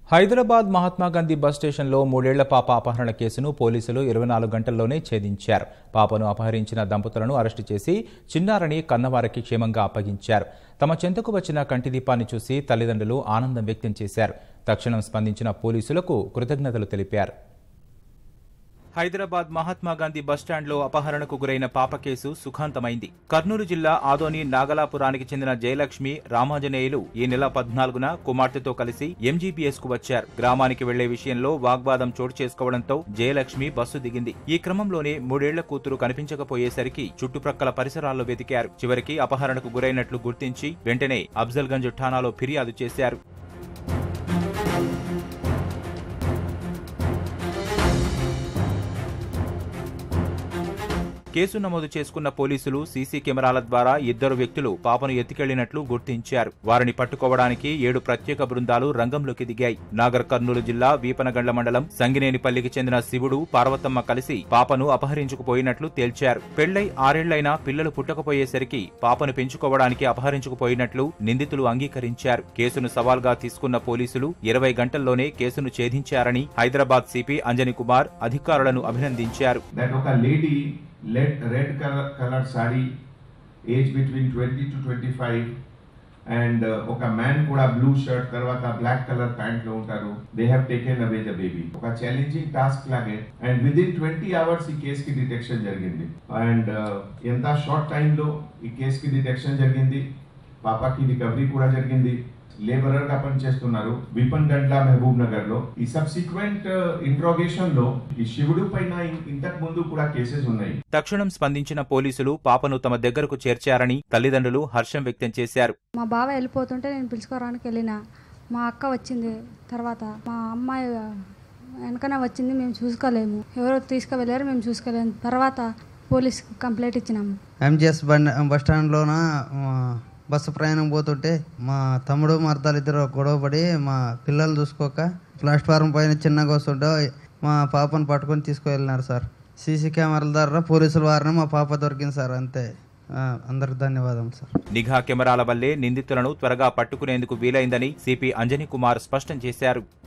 Hyderabad Mahatma Gandhi bus స్టేషన్లో మూడేళ్ల పాప అపహరణ కేసును పోలీసులు ఇరవై నాలుగు గంటల్లోనే ఛేదించారు పాపను అపహరించిన దంపతులను అరెస్టు చేసి చిన్నారని కన్నవారికి క్షేమంగా అప్పగించారు తమ చెంతకు వచ్చిన కంటిదీపాన్ని చూసి తల్లిదండ్రులు ఆనందం వ్యక్తం చేశారు తక్షణం స్పందించిన పోలీసులకు కృతజ్ఞతలు తెలిపారు హైదరాబాద్ మహాత్మాగాంధీ బస్టాండ్లో అపహరణకు గురైన పాప కేసు సుఖాంతమైంది కర్నూలు జిల్లా ఆదోని నాగలాపురానికి చెందిన జయలక్ష్మి రామాంజనేయులు ఈ నెల పద్నాలుగున కుమార్తెతో కలిసి ఎంజీబీఎస్ కు వచ్చారు గ్రామానికి వెళ్లే విషయంలో వాగ్వాదం చోటు చేసుకోవడంతో జయలక్ష్మి బస్సు దిగింది ఈ క్రమంలోనే మూడేళ్ల కూతురు కనిపించకపోయేసరికి చుట్టుప్రక్కల పరిసరాల్లో వెతికారు చివరికి అపహరణకు గురైనట్లు గుర్తించి వెంటనే అఫ్జల్గంజ్ ఠాణాలో ఫిర్యాదు చేశారు కేసు నమోదు చేసుకున్న పోలీసులు సీసీ కెమెరాల ద్వారా ఇద్దరు వ్యక్తులు పాపను ఎత్తుకెళ్లినట్లు గుర్తించారు వారిని పట్టుకోవడానికి ఏడు ప్రత్యేక బృందాలు రంగంలోకి దిగాయి నాగర్ కర్నూలు జిల్లా వీపనగండ్ల మండలం సంగినేనిపల్లికి చెందిన శివుడు పార్వతమ్మ కలిసి పాపను అపహరించుకుపోయినట్లు తేల్చారు పెళ్లై ఆరేళ్లైనా పిల్లలు పుట్టకపోయేసరికి పాపను పెంచుకోవడానికి అపహరించుకుపోయినట్లు నిందితులు అంగీకరించారు కేసును సవాల్గా తీసుకున్న పోలీసులు ఇరవై గంటల్లోనే కేసును ఛేదించారని హైదరాబాద్ సిపి అంజని కుమార్ అధికారులను అభినందించారు that ఒక lady led red color colored sari age between 20 to 25 and ఒక మ్యాన్ కూడా బ్లూ షర్ట్ తర్వాత బ్లాక్ కలర్ ప్యాంట్ లో ఉంటారు they have taken away the baby ఒక ఛాలెంజింగ్ టాస్క్ లాగే and within twenty hours ఈ కేస్ కి డిటెక్షన్ జరిగింది అండ్ ఎంత షార్ట్ టైం లో ఈ కేస్ కి డిటెక్షన్ జరిగింది పాపకి రికవరీ కూడా జరిగింది లేబరర్ గా పనిచేస్తున్నారు విపన్ గండ్ల మహబూబ్ నగర్ లో ఈ సబ్సిక్వెంట్ ఇంట్రోగేషన్ లో ఈ శివుడు పైన ఇన్- ఇంతకు ముందు కూడా కేసెస్ ఉన్నాయి తక్షణం స్పందించిన పోలీసులు పాపను తమ దగ్గరకు చేర్చారని తల్లిదండ్రులు హర్షం వ్యక్తం చేశారు మా బావ వెళ్ళిపోతుంటే నేను పిలుచుకోవడానికి వెళ్ళిన మా అక్క వచ్చింది తర్వాత మా అమ్మాయి వెనకనే వచ్చింది మేము చూసుకోలేము ఎవరో తీసుకువెళ్ళారు మేము చూసుకోలేము తర్వాత పోలీస్ కంప్లైంట్ ఇచ్చినాము ఎంజిఎస్ బండి బస్ స్టాండ్లోన ఆ, బస్సు ప్రయాణం పోతుంటే మా తమ్ముడు మా అర్థాలు ఇద్దరు గొడవపడి మా పిల్లలు చూసుకోక ప్లాట్ఫారం పైన చిన్నగా వస్తుంటే మా పాపను పట్టుకొని తీసుకువెళ్ళినారు సార్ సీసీ కెమెరాల ద్వారా పోలీసుల వారిని మా పాప దొరికింది సార్ అంతే ఆ, అందరికి ధన్యవాదం సార్ నిఘా కెమెరాల వల్లే నిందితులను త్వరగా పట్టుకునేందుకు వీలైందని సిపి అంజనీ కుమార్ స్పష్టం చేశారు